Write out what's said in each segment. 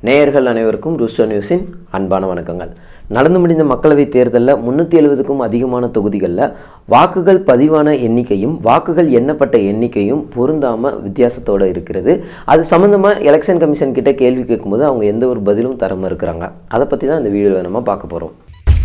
நேயர்கள் அனைவருக்கும் ரூஸ்டோ நியூஸின் அன்பான வணக்கங்கள் நடந்து முடிந்த மக்களவைத் தேர்தலில் முந்நூற்றி எழுபதுக்கும் அதிகமான தொகுதிகளில் வாக்குகள் பதிவான எண்ணிக்கையும் வாக்குகள் எண்ணப்பட்ட எண்ணிக்கையும் பொருந்தாமல் வித்தியாசத்தோடு இருக்கிறது அது சம்மந்தமாக எலெக்ஷன் கமிஷன் கிட்ட கேள்வி கேட்கும்போது அவங்க எந்த ஒரு பதிலும் தர மறுக்கிறாங்க அதை பற்றி தான் இந்த வீடியோவில் நம்ம பார்க்க போகிறோம்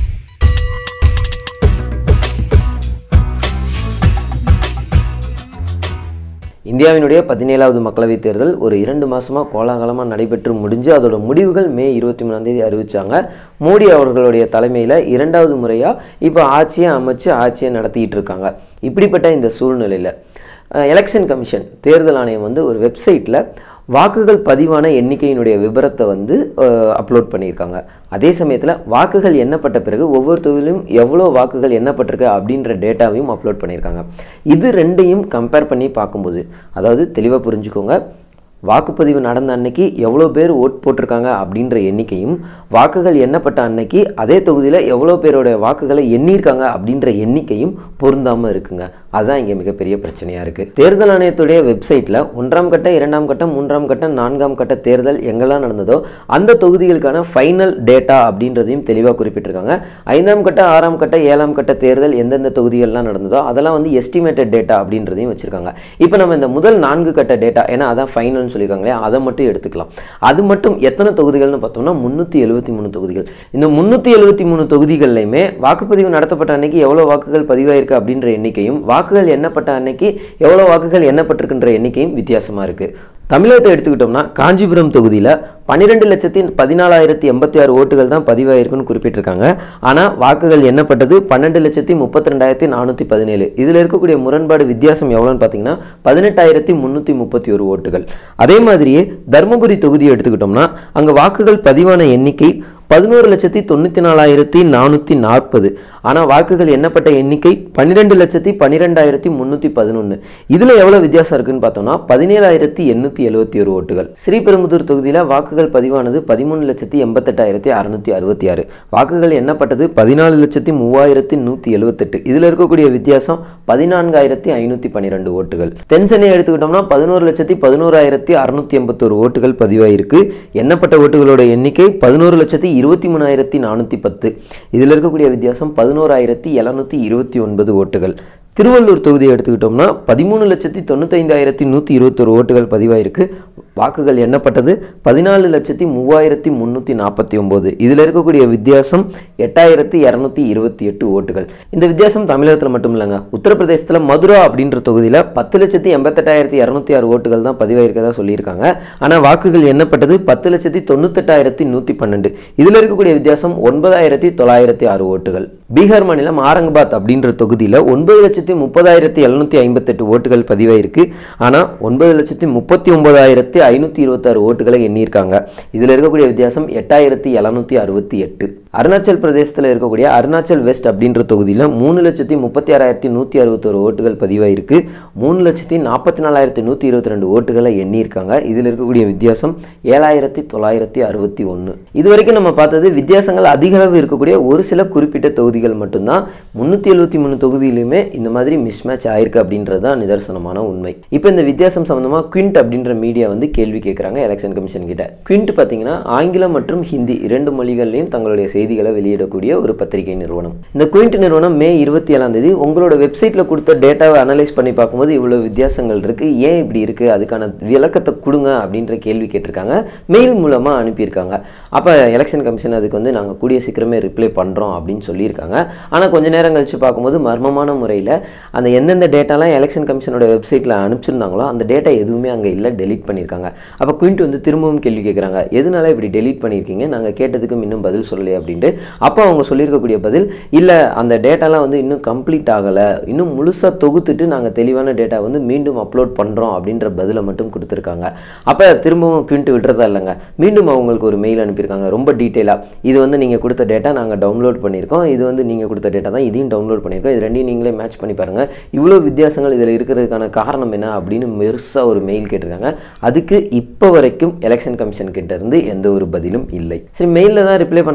இந்தியாவினுடைய பதினேழாவது மக்களவைத் தேர்தல் ஒரு இரண்டு மாசமா கோலாகலமாக நடைபெற்று முடிஞ்சு அதோட முடிவுகள் மே இருபத்தி மூணாம் தேதி அறிவிச்சாங்க மோடி அவர்களுடைய தலைமையில் இரண்டாவது முறையாக இப்போ ஆட்சியை அமைச்சு ஆட்சியை நடத்திட்டு இருக்காங்க இப்படிப்பட்ட இந்த சூழ்நிலையில் எலெக்ஷன் கமிஷன் தேர்தல் ஆணையம் வந்து ஒரு வெப்சைட்டில் வாக்குகள் பதிவான எண்ணிக்கையினுடைய விபரத்தை வந்து அப்லோட் பண்ணியிருக்காங்க அதே சமயத்தில் வாக்குகள் எண்ணப்பட்ட பிறகு ஒவ்வொரு தொகுதியிலும் எவ்வளோ வாக்குகள் எண்ணப்பட்டிருக்கு அப்படின்ற டேட்டாவையும் அப்லோட் பண்ணியிருக்காங்க இது ரெண்டையும் கம்பேர் பண்ணி பார்க்கும்போது அதாவது தெளிவாக புரிஞ்சுக்கோங்க வாக்குப்பதிவு நடந்த அன்னைக்கு எவ்வளோ பேர் ஓட் போட்டிருக்காங்க அப்படின்ற எண்ணிக்கையும் வாக்குகள் எண்ணப்பட்ட அன்னைக்கு அதே தொகுதியில் எவ்வளோ பேரோட வாக்குகளை எண்ணியிருக்காங்க அப்படின்ற எண்ணிக்கையும் பொருந்தாமல் இருக்குங்க அதுதான் இங்கே மிகப்பெரிய பிரச்சனையாக இருக்குது தேர்தல் ஆணையத்துடைய வெப்சைட்டில் ஒன்றாம் கட்ட இரண்டாம் கட்டம் மூன்றாம் கட்டம் நான்காம் கட்ட தேர்தல் எங்கெல்லாம் நடந்ததோ அந்த தொகுதிகளுக்கான ஃபைனல் டேட்டா அப்படின்றதையும் தெளிவாக குறிப்பிட்டிருக்காங்க ஐந்தாம் கட்ட ஆறாம் கட்ட ஏழாம் கட்ட தேர்தல் எந்தெந்த தொகுதிகள்லாம் நடந்ததோ அதெல்லாம் வந்து எஸ்டிமேட்டட் டேட்டா அப்படின்றதையும் வச்சுருக்காங்க இப்போ நம்ம இந்த முதல் நான்கு கட்ட டேட்டா ஏன்னா அதான் ஃபைனல்னு சொல்லியிருக்காங்களே அதை மட்டும் எடுத்துக்கலாம் அது மட்டும் எத்தனை தொகுதிகள்னு பார்த்தோம்னா முந்நூற்றி எழுபத்தி மூணு தொகுதிகள் இந்த முந்நூற்றி எழுபத்தி மூணு தொகுதிகள்லையுமே வாக்குப்பதிவு நடத்தப்பட்ட அன்னைக்கு எவ்வளோ வாக்குகள் பதிவாயிருக்கு அப்படின்ற எண்ணிக்கையும் வாக்குகள் எண்ணப்பட்ட அன்னைக்கு எவ்வளோ வாக்குகள் எண்ணப்பட்டிருக்குன்ற எண்ணிக்கையும் வித்தியாசமாக இருக்குது தமிழகத்தை எடுத்துக்கிட்டோம்னா காஞ்சிபுரம் தொகுதியில் பன்னிரெண்டு லட்சத்தி பதினாலாயிரத்தி எண்பத்தி ஆறு ஓட்டுகள் தான் பதிவாயிருக்குன்னு குறிப்பிட்டிருக்காங்க ஆனால் வாக்குகள் எண்ணப்பட்டது பன்னெண்டு லட்சத்தி முப்பத்தி ரெண்டாயிரத்தி நானூற்றி பதினேழு இதில் இருக்கக்கூடிய முரண்பாடு வித்தியாசம் எவ்வளோன்னு பார்த்தீங்கன்னா பதினெட்டாயிரத்தி முந்நூற்றி முப்பத்தி ஒரு ஓட்டுகள் அதே மாதிரியே தருமபுரி தொகுதியை எடுத்துக்கிட்டோம்னா அங்கே வாக்குகள் பதிவான எண்ணிக்கை பதினோரு லட்சத்தி தொண்ணூற்றி நாலாயிரத்தி நானூற்றி நாற்பது ஆனால் வாக்குகள் எண்ணப்பட்ட எண்ணிக்கை பன்னிரெண்டு லட்சத்தி பன்னிரெண்டாயிரத்தி முந்நூற்றி பதினொன்று இதில் எவ்வளோ வித்தியாசம் இருக்குன்னு பார்த்தோம்னா பதினேழாயிரத்தி எண்ணூற்றி எழுபத்தி ஒரு ஓட்டுகள் ஸ்ரீபெரும்புதூர் தொகுதியில் வாக்குகள் பதிவானது பதிமூணு லட்சத்தி எண்பத்தெட்டாயிரத்தி அறுநூற்றி அறுபத்தி ஆறு வாக்குகள் எண்ணப்பட்டது பதினாலு லட்சத்தி மூவாயிரத்தி நூற்றி எழுபத்தெட்டு இதில் இருக்கக்கூடிய வித்தியாசம் பதினான்காயிரத்தி ஐநூற்றி பன்னிரெண்டு ஓட்டுகள் தென்சென்னை எடுத்துக்கிட்டோம்னா பதினோரு லட்சத்தி பதினோராயிரத்தி அறுநூற்றி எண்பத்தோரு ஓட்டுகள் பதிவாயிருக்கு எண்ணப்பட்ட ஓட்டுகளோட எண்ணிக்கை பதினோரு லட்சத்தி இருபத்தி மூணாயிரத்தி நானூற்றி பத்து இதில் இருக்கக்கூடிய வித்தியாசம் பதினோராயிரத்தி எழுநூற்றி இருபத்தி ஒன்பது ஓட்டுகள் திருவள்ளூர் தொகுதியை எடுத்துக்கிட்டோம்னா பதிமூணு லட்சத்தி தொண்ணூத்தைந்தாயிரத்தி நூற்றி இருபத்தொரு ஓட்டுகள் பதிவாயிருக்கு வாக்குகள் எண்ணப்பட்டது பதினாலு லட்சத்தி மூவாயிரத்தி முந்நூற்றி நாற்பத்தி ஒம்பது இதில் இருக்கக்கூடிய வித்தியாசம் எட்டாயிரத்தி இரநூத்தி இருபத்தி எட்டு ஓட்டுகள் இந்த வித்தியாசம் தமிழகத்தில் மட்டும் இல்லைங்க உத்தரப்பிரதேசத்தில் மதுரா அப்படின்ற தொகுதியில் பத்து லட்சத்தி எண்பத்தெட்டாயிரத்தி இரநூத்தி ஆறு ஓட்டுகள் தான் பதிவாயிருக்கதா சொல்லியிருக்காங்க ஆனால் வாக்குகள் எண்ணப்பட்டது பத்து லட்சத்தி தொண்ணூத்தெட்டாயிரத்தி நூற்றி பன்னெண்டு இதில் இருக்கக்கூடிய வித்தியாசம் ஒன்பதாயிரத்தி தொள்ளாயிரத்தி ஆறு ஓட்டுகள் பீகார் மாநிலம் ஆரங்காபாத் அப்படின்ற தொகுதியில் ஒன்பது லட்சத்தி முப்பதாயிரத்தி எழுநூற்றி ஐம்பத்தெட்டு ஓட்டுகள் பதிவாயிருக்கு ஆனால் ஒன்பது லட்சத்தி முப்பத்தி ஒன்பதாயிரத்தி ஐநூற்றி இருபத்தாறு ஓட்டுகளை எண்ணியிருக்காங்க இதில் இருக்கக்கூடிய வித்தியாசம் எட்டாயிரத்தி எழுநூற்றி அறுபத்தி எட்டு அருணாச்சல் பிரதேசத்தில் இருக்கக்கூடிய அருணாச்சல் வெஸ்ட் அப்படின்ற தொகுதியில் மூணு லட்சத்தி முப்பத்தி ஆறாயிரத்தி நூற்றி அறுபத்தொரு ஓட்டுகள் பதிவாயிருக்கு மூணு லட்சத்தி நாற்பத்தி நாலாயிரத்தி நூற்றி இருபத்தி ரெண்டு ஓட்டுகளை எண்ணியிருக்காங்க இதில் இருக்கக்கூடிய வித்தியாசம் ஏழாயிரத்தி தொள்ளாயிரத்தி அறுபத்தி ஒன்று இது வரைக்கும் நம்ம பார்த்தது வித்தியாசங்கள் அதிக அளவு இருக்கக்கூடிய ஒரு சில குறிப்பிட்ட தொகுதிகள் மட்டும்தான் முந்நூற்றி எழுபத்தி மூணு தொகுதியிலுமே இந்த மாதிரி மிஸ்மேட்ச் ஆயிருக்கு அப்படின்றது தான் நிதர்சனமான உண்மை இப்போ இந்த வித்தியாசம் சம்மந்தமாக குவிண்ட் அப்படின்ற மீடியா வந்து கேள்வி கேட்குறாங்க எலெக்ஷன் கமிஷன் கிட்ட குவிண்ட் பார்த்தீங்கன்னா ஆங்கிலம் மற்றும் ஹிந்தி இரண்டு மொழிகள்லையும் தங்களுடைய செய்திகளை வெளியிடக்கூடிய ஒரு பத்திரிகை நிறுவனம் இந்த குவிண்ட் நிறுவனம் மே இருபத்தி ஏழாம் தேதி உங்களோட வெப்சைட்டில் கொடுத்த டேட்டாவை அனலைஸ் பண்ணி பார்க்கும்போது இவ்வளோ வித்தியாசங்கள் இருக்குது ஏன் இப்படி இருக்குது அதுக்கான விளக்கத்தை கொடுங்க அப்படின்ற கேள்வி கேட்டிருக்காங்க மெயில் மூலமாக அனுப்பியிருக்காங்க அப்போ எலெக்ஷன் கமிஷன் அதுக்கு வந்து நாங்கள் கூடிய சீக்கிரமே ரிப்ளை பண்ணுறோம் அப்படின்னு சொல்லியிருக்காங்க ஆனால் கொஞ்ச நேரம் கழிச்சு பார்க்கும்போது மர்மமான முறையில் அந்த எந்தெந்த டேட்டாலாம் எலெக்ஷன் கமிஷனோட வெப்சைட்டில் அனுப்பிச்சிருந்தாங்களோ அந்த டேட்டா எதுவுமே அங்கே இல்லை டெலீட் பண்ணியிருக்காங்க அப்போ குவிண்ட் வந்து திரும்பவும் கேள்வி கேட்குறாங்க எதனால இப்படி டெலீட் பண்ணியிருக்கீங்க நாங்கள் கேட்டதுக்கும் இன்னும் பதில் சொல்லலையே அப்படின்ட்டு அப்போ அவங்க சொல்லியிருக்கக்கூடிய பதில் இல்லை அந்த டேட்டாலாம் வந்து இன்னும் கம்ப்ளீட் ஆகலை இன்னும் முழுசாக தொகுத்துட்டு நாங்கள் தெளிவான டேட்டா வந்து மீண்டும் அப்லோட் பண்ணுறோம் அப்படின்ற பதிலை மட்டும் கொடுத்துருக்காங்க அப்போ திரும்பவும் குவிண்ட் விடுறதா இல்லைங்க மீண்டும் அவங்களுக்கு ஒரு மெயில் அனுப்பியிருக்காங்க ரொம்ப டீட்டெயிலாக இது வந்து நீங்கள் கொடுத்த டேட்டா நாங்கள் டவுன்லோட் பண்ணியிருக்கோம் இது வந்து நீங்கள் கொடுத்த டேட்டா தான் இதையும் டவுன்லோட் பண்ணியிருக்கோம் இது ரெண்டையும் நீங்களே மேட்ச் பண்ணி பாருங்கள் இவ்வளோ வித்தியாசங்கள் இதில் இருக்கிறதுக்கான காரணம் என்ன அப்படின்னு பெருசாக ஒரு மெயில் கேட்டிருக்காங்க அதுக்கு இப்போ வரைக்கும் எலெக்ஷன் கமிஷன் கிட்ட இருந்து எந்த ஒரு பதிலும் இல்லை சரி மெயிலில் தான் ரிப்ளை பண்ண மாட்டாங்க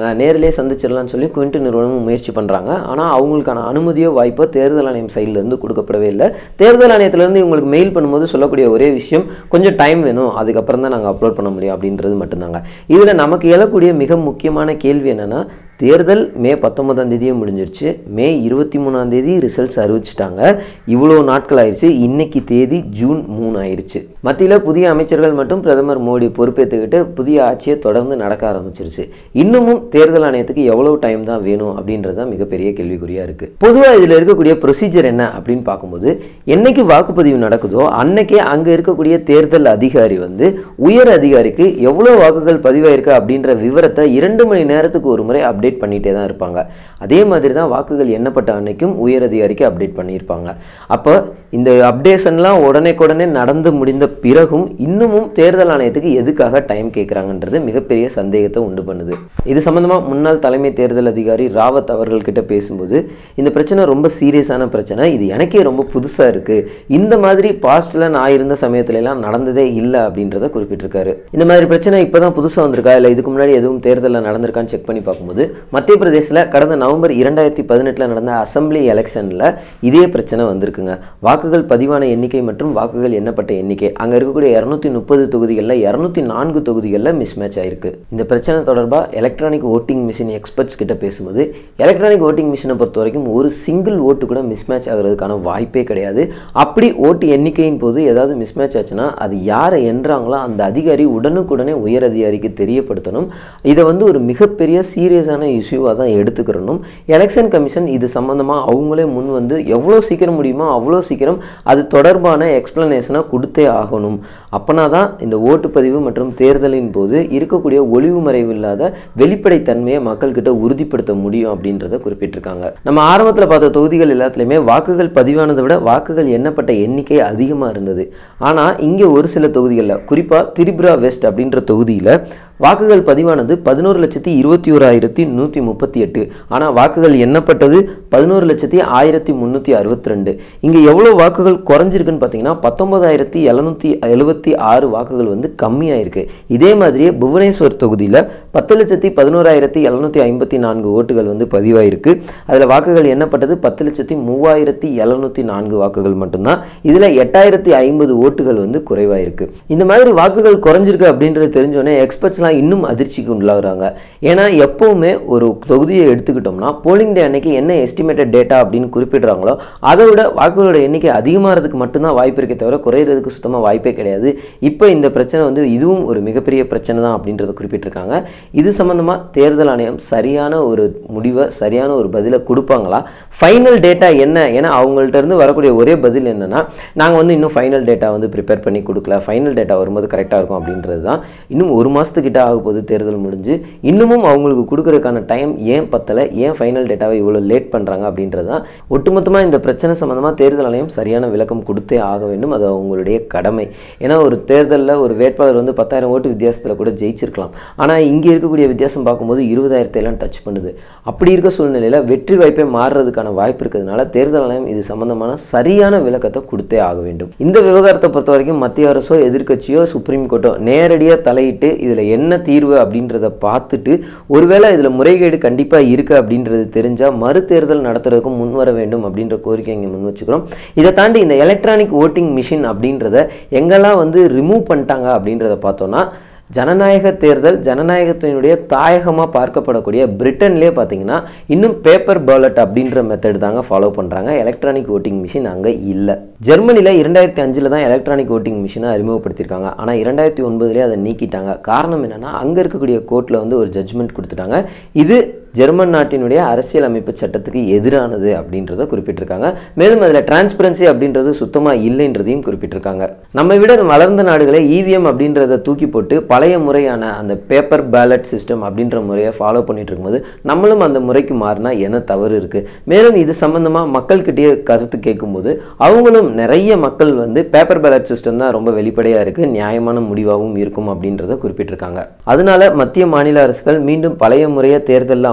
கேட்குறாங்க நேரிலே சந்திச்சிடலாம்னு சொல்லி குவிண்ட் நிறுவனமும் முயற்சி பண்ணுறாங்க ஆனால் அவங்களுக்கான அனுமதியோ வாய்ப்போ தேர்தல் ஆணையம் சைட்லேருந்து கொடுக்கப்படவே இல்லை தேர்தல் ஆணையத்திலேருந்து இவங்களுக்கு மெயில் பண்ணும்போது சொல்லக்கூடிய ஒரே விஷயம் கொஞ்சம் டைம் வேணும் அதுக்கப்புறம் தான் நாங்கள் அப்லோட் பண்ண முடியும் அப்படின்றது மட்டும்தாங்க இதில் நமக்கு எழக்கூடிய மிக முக்கியமான கேள்வி என்னென்னா தேர்தல் மே பத்தொன்பதாம் தேதியே முடிஞ்சிருச்சு மே இருபத்தி மூணாம் தேதி ரிசல்ட்ஸ் அறிவிச்சிட்டாங்க இவ்வளோ நாட்கள் ஆயிடுச்சு இன்னைக்கு தேதி ஜூன் மூணு ஆயிடுச்சு மத்தியில் புதிய அமைச்சர்கள் மற்றும் பிரதமர் மோடி பொறுப்பேற்றுக்கிட்டு புதிய ஆட்சியை தொடர்ந்து நடக்க ஆரம்பிச்சிருச்சு இன்னமும் தேர்தல் ஆணையத்துக்கு எவ்வளவு டைம் தான் வேணும் அப்படின்றது தான் மிகப்பெரிய கேள்விக்குறியாக இருக்குது பொதுவாக இதில் இருக்கக்கூடிய ப்ரொசீஜர் என்ன அப்படின்னு பார்க்கும்போது என்னைக்கு வாக்குப்பதிவு நடக்குதோ அன்னைக்கே அங்கே இருக்கக்கூடிய தேர்தல் அதிகாரி வந்து உயர் அதிகாரிக்கு எவ்வளோ வாக்குகள் பதிவாயிருக்கு அப்படின்ற விவரத்தை இரண்டு மணி நேரத்துக்கு ஒரு முறை அப்டேட் பண்ணிகிட்டே தான் இருப்பாங்க அதே மாதிரி தான் வாக்குகள் எண்ணப்பட்ட அன்னைக்கும் உயர் அதிகாரிக்கு அப்டேட் பண்ணியிருப்பாங்க அப்போ இந்த அப்டேஷன்லாம் உடனேக்குடனே நடந்து முடிந்த பிறகும் இன்னமும் தேர்தல் ஆணையத்துக்கு எதுக்காக டைம் கேட்குறாங்கன்றது மிகப்பெரிய சந்தேகத்தை உண்டு பண்ணுது இது சம்மந்தமாக முன்னாள் தலைமை தேர்தல் அதிகாரி ராவத் அவர்கள்கிட்ட பேசும்போது இந்த பிரச்சனை ரொம்ப சீரியஸான பிரச்சனை இது எனக்கே ரொம்ப புதுசாக இருக்குது இந்த மாதிரி பாஸ்ட்டில் நான் இருந்த சமயத்துல எல்லாம் நடந்ததே இல்லை அப்படின்றத குறிப்பிட்டிருக்காரு இந்த மாதிரி பிரச்சனை இப்போ தான் புதுசாக வந்திருக்கா இல்லை இதுக்கு முன்னாடி எதுவும் தேர்தலில் நடந்திருக்கான்னு செக் பண்ணி பார்க்கும்போது மத்திய பிரதேசில் கடந்த நவம்பர் இரண்டாயிரத்தி பதினெட்டில் நடந்த அசம்பிளி எலெக்ஷனில் இதே பிரச்சனை வந்திருக்குங்க வாக்குகள் பதிவான எண்ணிக்கை மற்றும் வாக்குகள் எண்ணப்பட்ட எண்ணிக்கை அங்கே இருக்கக்கூடிய இரநூத்தி முப்பது தொகுதிகளில் இரநூத்தி நான்கு தொகுதிகளில் மிஸ் மேட்ச் ஆயிருக்கு இந்த பிரச்சனை தொடர்பாக எலக்ட்ரானிக் ஓட்டிங் மிஷின் எக்ஸ்பர்ட்ஸ் கிட்ட பேசும்போது எலக்ட்ரானிக் ஓட்டிங் மிஷினை பொறுத்த வரைக்கும் ஒரு சிங்கிள் ஓட்டு கூட மிஸ் மேட்ச் ஆகிறதுக்கான வாய்ப்பே கிடையாது அப்படி ஓட்டு எண்ணிக்கையின் போது ஏதாவது மிஸ் மேட்ச் ஆச்சுன்னா அது யாரை எண்றாங்களோ அந்த அதிகாரி உடனுக்குடனே உயர் அதிகாரிக்கு தெரியப்படுத்தணும் இதை வந்து ஒரு மிகப்பெரிய சீரியஸான இஷ்யூவாக தான் எடுத்துக்கிறணும் எலெக்ஷன் கமிஷன் இது சம்மந்தமாக அவங்களே முன் வந்து எவ்வளோ சீக்கிரம் முடியுமோ அவ்வளோ சீக்கிரம் அது தொடர்பான எக்ஸ்பிளனேஷனை கொடுத்தே ஆகணும் அப்போனா தான் இந்த ஓட்டுப்பதிவு மற்றும் தேர்தலின் போது இருக்கக்கூடிய ஒளிவு மறைவு இல்லாத வெளிப்படைத்தன்மையை மக்கள்கிட்ட உறுதிப்படுத்த முடியும் அப்படின்றத குறிப்பிட்டிருக்காங்க நம்ம ஆரம்பத்தில் பார்த்த தொகுதிகள் எல்லாத்துலேயுமே வாக்குகள் பதிவானதை விட வாக்குகள் எண்ணப்பட்ட எண்ணிக்கை அதிகமாக இருந்தது ஆனால் இங்கே ஒரு சில தொகுதிகளில் குறிப்பாக திரிபுரா வெஸ்ட் அப்படின்ற தொகுதியில் வாக்குகள் பதிவானது பதினோரு லட்சத்தி இருபத்தி ஓராயிரத்தி நூற்றி முப்பத்தி எட்டு ஆனால் வாக்குகள் எண்ணப்பட்டது பதினோரு லட்சத்தி ஆயிரத்தி முந்நூற்றி அறுபத்தி ரெண்டு இங்கே எவ்வளோ வாக்குகள் குறைஞ்சிருக்குன்னு பார்த்தீங்கன்னா பத்தொன்பதாயிரத்தி எழுநூற்றி எழுபத்தி ஆறு வாக்குகள் வந்து கம்மியாயிருக்கு இதே மாதிரியே புவனேஸ்வர் தொகுதியில் பத்து லட்சத்தி பதினோராயிரத்தி எழுநூற்றி ஐம்பத்தி நான்கு ஓட்டுகள் வந்து பதிவாயிருக்கு அதில் வாக்குகள் எண்ணப்பட்டது பத்து லட்சத்தி மூவாயிரத்தி எழுநூற்றி நான்கு வாக்குகள் மட்டும்தான் இதில் எட்டாயிரத்தி ஐம்பது ஓட்டுகள் வந்து குறைவாயிருக்கு இந்த மாதிரி வாக்குகள் குறைஞ்சிருக்கு அப்படின்றது தெரிஞ்சோடனே எக்ஸ்பர்ட்ஸ்லாம் இன்னும் அதிர்ச்சிக்கு உள்ளாகுறாங்க ஏன்னா எப்போவுமே ஒரு தொகுதியை எடுத்துக்கிட்டோம்னா போலிங் டே அன்னைக்கு என்ன எஸ்டிமேட்டட் டேட்டா அப்படின்னு குறிப்பிடுறாங்களோ அதை விட வாக்குகளோட எண்ணிக்கை அதிகமாகிறதுக்கு மட்டும்தான் வாய்ப்பு இருக்கே தவிர குறையிறதுக்கு சுத்தமாக வாய்ப்பே கிடையாது இப்போ இந்த பிரச்சனை வந்து இதுவும் ஒரு மிகப்பெரிய பிரச்சனை தான் அப்படின்றத குறிப்பிட்டிருக்காங்க இது சம்மந்தமாக தேர்தல் ஆணையம் சரியான ஒரு முடிவை சரியான ஒரு பதிலை கொடுப்பாங்களா ஃபைனல் டேட்டா என்ன ஏன்னா அவங்கள்ட்ட இருந்து வரக்கூடிய ஒரே பதில் என்னன்னா நாங்கள் வந்து இன்னும் ஃபைனல் டேட்டா வந்து ப்ரிப்பேர் பண்ணி கொடுக்கல ஃபைனல் டேட்டா வரும்போது கரெக்டாக இருக்கும் அப்படின்றது தான் இன்னும் ஒரு மாதத்துக்கிட்ட ஆக போகுது தேர்தல் முடிஞ்சு இன்னமும் அவங்களுக்கு கொடுக்கறதுக்கான டைம் ஏன் பத்தலை ஏன் ஃபைனல் டேட்டாவை இவ்வளோ லேட் பண்ணுறாங்க அப்படின்றது தான் ஒட்டுமொத்தமாக இந்த பிரச்சனை சம்மந்தமாக தேர்தல் ஆணையம் சரியான விளக்கம் கொடுத்தே ஆக வேண்டும் அது அவங்களுடைய கடமை ஏன்னா ஒரு தேர்தலில் ஒரு வேட்பாளர் வந்து பத்தாயிரம் ஓட்டு வித்தியாசத்தில் கூட ஜெயிச்சிருக்கலாம் ஆனால் இங்கே இருக்கக்கூடிய வித்தியாசம் பார்க்கும்போது இருபதாயிரத்தை எல்லாம் டச் பண்ணுது அப்படி இருக்க சூழ்நிலையில் வெற்றி வாய்ப்பே மாறுறதுக்கான வாய்ப்பு இருக்கிறதுனால தேர்தல் ஆணையம் இது சம்பந்தமான சரியான விளக்கத்தை கொடுத்தே ஆக வேண்டும் இந்த விவகாரத்தை பொறுத்த வரைக்கும் மத்திய அரசோ எதிர்க்கட்சியோ சுப்ரீம் கோர்ட்டோ நேரடியாக தலையிட்டு இதில் என்ன தீர்வு அப்படின்றத பார்த்துட்டு ஒருவேளை இதில் முறைகேடு கண்டிப்பாக இருக்குது அப்படின்றது தெரிஞ்சால் மறு தேர்தல் நடத்துறதுக்கும் முன் வர வேண்டும் அப்படின்ற கோரிக்கை இங்கே முன் வச்சுக்கிறோம் இதை தாண்டி இந்த எலக்ட்ரானிக் ஓட்டிங் மிஷின் அப்படின்றத எங்கெல்லாம் வந்து ரிமூவ் பண்ணிட்டாங்க அப்படின்றத பார்த்தோன்னா ஜனநாயக தேர்தல் ஜனநாயகத்தினுடைய தாயகமாக பார்க்கப்படக்கூடிய பிரிட்டன்லேயே பார்த்தீங்கன்னா இன்னும் பேப்பர் பேலட் அப்படின்ற மெத்தட் தாங்க ஃபாலோ பண்ணுறாங்க எலக்ட்ரானிக் ஓட்டிங் மிஷின் அங்கே இல்லை ஜெர்மனியில் இரண்டாயிரத்தி அஞ்சில் தான் எலக்ட்ரானிக் ஓட்டிங் மிஷினை அறிமுகப்படுத்தியிருக்காங்க ஆனால் இரண்டாயிரத்தி ஒன்பதுலேயே அதை நீக்கிட்டாங்க காரணம் என்னென்னா அங்கே இருக்கக்கூடிய கோர்ட்டில் வந்து ஒரு ஜட்ஜ்மெண்ட் கொடுத்துட்டாங்க இது ஜெர்மன் நாட்டினுடைய அரசியலமைப்பு சட்டத்துக்கு எதிரானது அப்படின்றத குறிப்பிட்டிருக்காங்க மேலும் அதில் டிரான்ஸ்பரன்சி அப்படின்றது சுத்தமாக இல்லைன்றதையும் குறிப்பிட்டிருக்காங்க நம்ம விட வளர்ந்த நாடுகளை இவிஎம் அப்படின்றத தூக்கி போட்டு பழைய முறையான அந்த பேப்பர் பேலட் சிஸ்டம் அப்படின்ற முறையை ஃபாலோ பண்ணிட்டு இருக்கும்போது நம்மளும் அந்த முறைக்கு மாறினா என்ன தவறு இருக்குது மேலும் இது சம்மந்தமாக மக்கள்கிட்டயே கருத்து கேட்கும்போது அவங்களும் நிறைய மக்கள் வந்து பேப்பர் பேலட் சிஸ்டம் தான் ரொம்ப வெளிப்படையாக இருக்குது நியாயமான முடிவாகவும் இருக்கும் அப்படின்றத குறிப்பிட்டிருக்காங்க அதனால மத்திய மாநில அரசுகள் மீண்டும் பழைய முறையை தேர்தலில்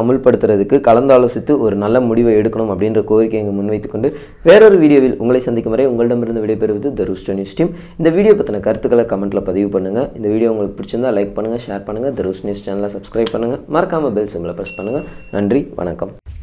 அமுல்படுத்துறதுக்கு கலந்தாலோசித்து ஒரு நல்ல முடிவை எடுக்கணும் அப்படின்ற கோரிக்கை இங்கே முன்வைத்துக்கொண்டு வேறொரு வீடியோவில் உங்களை சந்திக்கும் வரை உங்களிடமிருந்து விடைபெறுவது த ரூஸ்டோ நியூஸ் டீம் இந்த வீடியோ பற்றின கருத்துக்களை கமெண்ட்டில் பதிவு பண்ணுங்கள் இந்த வீடியோ உங்களுக்கு பிடிச்சிருந்தா லைக் பண்ணுங்கள் ஷேர் பண்ணுங்கள் த ரூஸ் நியூஸ் சேனலை சப்ஸ்கிரைப் பண்ணுங்கள் மறக்காமல் பெல் சிம்மில் ப்ரெஸ் பண்ணுங்கள் நன்றி வணக்கம்